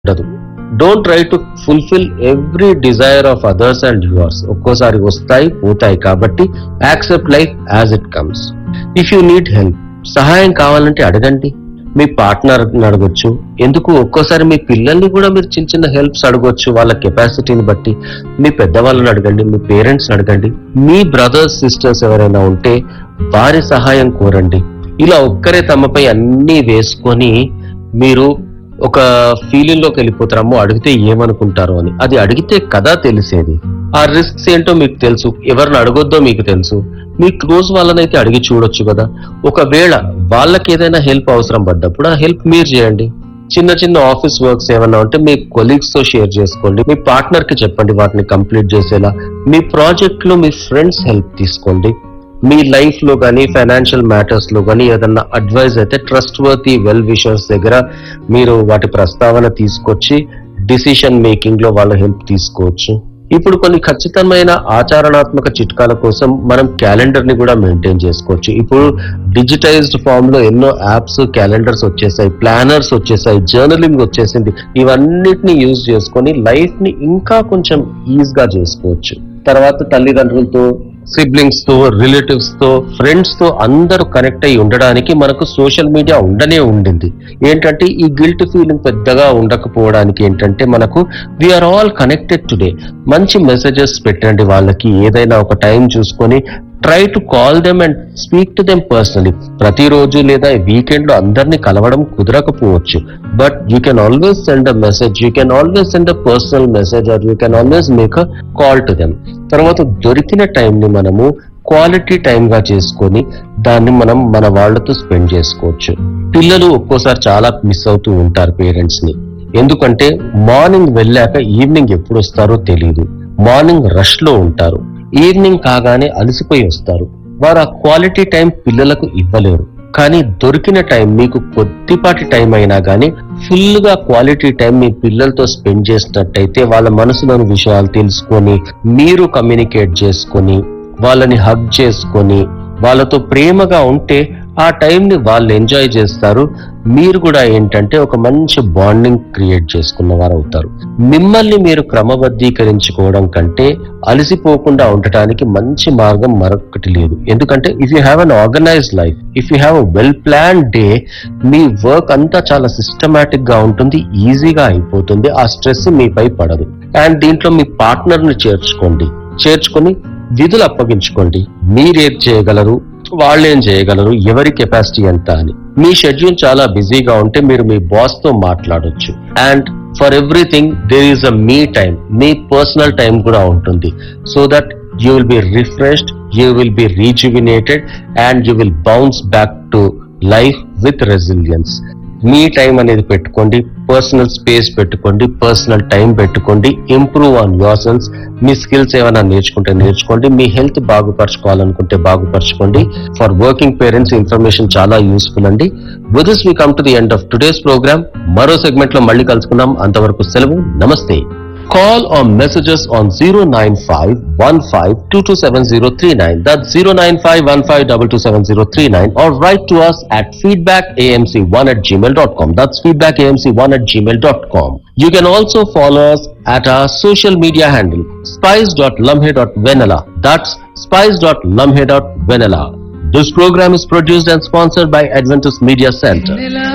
ఉండదు don't try to fulfil every desire of others and yours ఒక్కోసారి వస్తాయి పోతాయి కాబట్టి accept life as it comes if you need help సహాయం కావాలంటే అడగండి మీ పార్ట్నర్ అడగొచ్చు ఎందుకు ఒక్కోసారి మీ పిల్లల్ని కూడా మీరు చిన్న చిన్న హెల్ప్స్ అడగొచ్చు వాళ్ళ కెపాసిటీని బట్టి మీ పెద్దవాళ్ళని అడగండి మీ పేరెంట్స్ అడగండి మీ బ్రదర్స్ సిస్టర్స్ ఎవరైనా ఉంటే వారి సహాయం కోరండి ఇలా ఒక్కరే తమపై అన్ని వేసుకొని మీరు ఒక ఫీలింగ్ లోకి వెళ్ళిపోతారమ్మో అడిగితే ఏమనుకుంటారో అని అది అడిగితే కదా తెలిసేది ఆ రిస్క్స్ ఏంటో మీకు తెలుసు ఎవరిని అడగొద్దో మీకు తెలుసు మీ క్లోజ్ వాళ్ళనైతే అడిగి చూడొచ్చు కదా ఒకవేళ వాళ్ళకి ఏదైనా హెల్ప్ అవసరం పడ్డప్పుడు ఆ హెల్ప్ మీరు చేయండి చిన్న చిన్న ఆఫీస్ వర్క్స్ ఏమన్నా ఉంటే మీ కొలీగ్స్ తో షేర్ చేసుకోండి మీ పార్ట్నర్ కి చెప్పండి వాటిని కంప్లీట్ చేసేలా మీ ప్రాజెక్ట్ లో మీ ఫ్రెండ్స్ హెల్ప్ తీసుకోండి మీ లైఫ్ లో కానీ ఫైనాన్షియల్ మ్యాటర్స్ లో కానీ ఏదన్నా అడ్వైజ్ అయితే ట్రస్ట్ వర్తీ వెల్ విషర్స్ దగ్గర మీరు వాటి ప్రస్తావన తీసుకొచ్చి డిసిషన్ మేకింగ్ లో వాళ్ళ హెల్ప్ తీసుకోవచ్చు ఇప్పుడు కొన్ని ఖచ్చితమైన ఆచరణాత్మక చిట్కాల కోసం మనం క్యాలెండర్ ని కూడా మెయింటైన్ చేసుకోవచ్చు ఇప్పుడు డిజిటైజ్డ్ ఫామ్ లో ఎన్నో యాప్స్ క్యాలెండర్స్ వచ్చేసాయి ప్లానర్స్ వచ్చేసాయి జర్నలింగ్ వచ్చేసింది ఇవన్నిటిని యూజ్ చేసుకొని లైఫ్ ని ఇంకా కొంచెం ఈజ్ గా చేసుకోవచ్చు తర్వాత తల్లిదండ్రులతో సిబ్లింగ్స్ తో రిలేటివ్స్ తో ఫ్రెండ్స్ తో అందరూ కనెక్ట్ అయి ఉండడానికి మనకు సోషల్ మీడియా ఉండనే ఉండింది ఏంటంటే ఈ గిల్ట్ ఫీలింగ్ పెద్దగా ఉండకపోవడానికి ఏంటంటే మనకు వీఆర్ ఆల్ కనెక్టెడ్ టుడే మంచి మెసేజెస్ పెట్టండి వాళ్ళకి ఏదైనా ఒక టైం చూసుకొని try to call them and speak to them personally ప్రతిరోజు లేదా వీకెండ్ లో అందరినీ కలవడం కుదరకపోవచ్చు but you can always send a message you can always send a personal message or you can always make a call to them తర్వాత దొరికిన time ని మనము క్వాలిటీ టైం గా చేసుకొని దాన్ని మనం మన వాళ్ళతో స్పెండ్ చేసుకోవచ్చు పిల్లలు ఒక్కోసారి చాలా మిస్ అవుతూ ఉంటారు పేరెంట్స్ ని ఎందుకంటే మార్నింగ్ వెళ్ళాక ఈవినింగ్ ఎప్పుడు వస్తారో తెలియదు మార్నింగ్ రష్ లో ఉంటారు ఈవినింగ్ కాగానే అలసిపోయి వస్తారు వారు ఆ క్వాలిటీ టైం పిల్లలకు ఇవ్వలేరు కానీ దొరికిన టైం మీకు కొద్దిపాటి టైం అయినా కానీ ఫుల్ గా క్వాలిటీ టైం మీ పిల్లలతో స్పెండ్ చేసినట్టయితే వాళ్ళ మనసులోని విషయాలు తెలుసుకొని మీరు కమ్యూనికేట్ చేసుకొని వాళ్ళని హగ్ చేసుకొని వాళ్ళతో ప్రేమగా ఉంటే ఆ టైం ని వాళ్ళు ఎంజాయ్ చేస్తారు మీరు కూడా ఏంటంటే ఒక మంచి బాండింగ్ క్రియేట్ చేసుకున్న వారు అవుతారు మిమ్మల్ని మీరు క్రమబద్ధీకరించుకోవడం కంటే అలసిపోకుండా ఉండటానికి మంచి మార్గం మరొకటి లేదు ఎందుకంటే if you have an organized life if you have a well plan day మీ వర్క్ అంతా చాలా సిస్టమేటిక్ గా ఉంటుంది ఈజీగా అయిపోతుంది ఆ స్ట్రెస్ మీపై పడదు అండ్ దీంట్లో మీ పార్ట్నర్ ని చేర్చుకోండి చేర్చుకొని విధులు అప్పగించుకోండి మీరేం చేయగలరు వాళ్ళేం చేయగలరు ఎవరి కెపాసిటీ ఎంత అని మీ షెడ్యూల్ చాలా బిజీగా ఉంటే మీరు మీ బాస్ తో మాట్లాడొచ్చు and for everything there is a me time మీ పర్సనల్ టైం కూడా ఉంటుంది so that you will be refreshed you will be rejuvenated and you will bounce back to life with resilience me time అనేది పెట్టుకోండి personal space పెట్టుకోండి personal time పెట్టుకోండి improve on yourselves మీ skills ఏమైనా నేర్చుకుంటే నేర్చుకోండి మీ హెల్త్ బాగుపరచుకోవాలనుకుంటే బాగుపరచుకోండి ఫర్ వర్కింగ్ పేరెంట్స్ ఇన్ఫర్మేషన్ చాలా యూస్ఫుల్ అండి with this we come to the end of today's programme మరో సెగ్మెంట్ లో మళ్ళీ కలుసుకుందాం అంతవరకు సెలవు నమస్తే Call or messages on 09515227039. That's 09515227039 or write to us at feedbackamc1 at gmail.com. That's feedbackamc1 at gmail.com. You can also follow us at our social media handle spice.lumhe.vanilla. That's spice.lumhe.vanilla. This program is produced and sponsored by Adventist Media Center.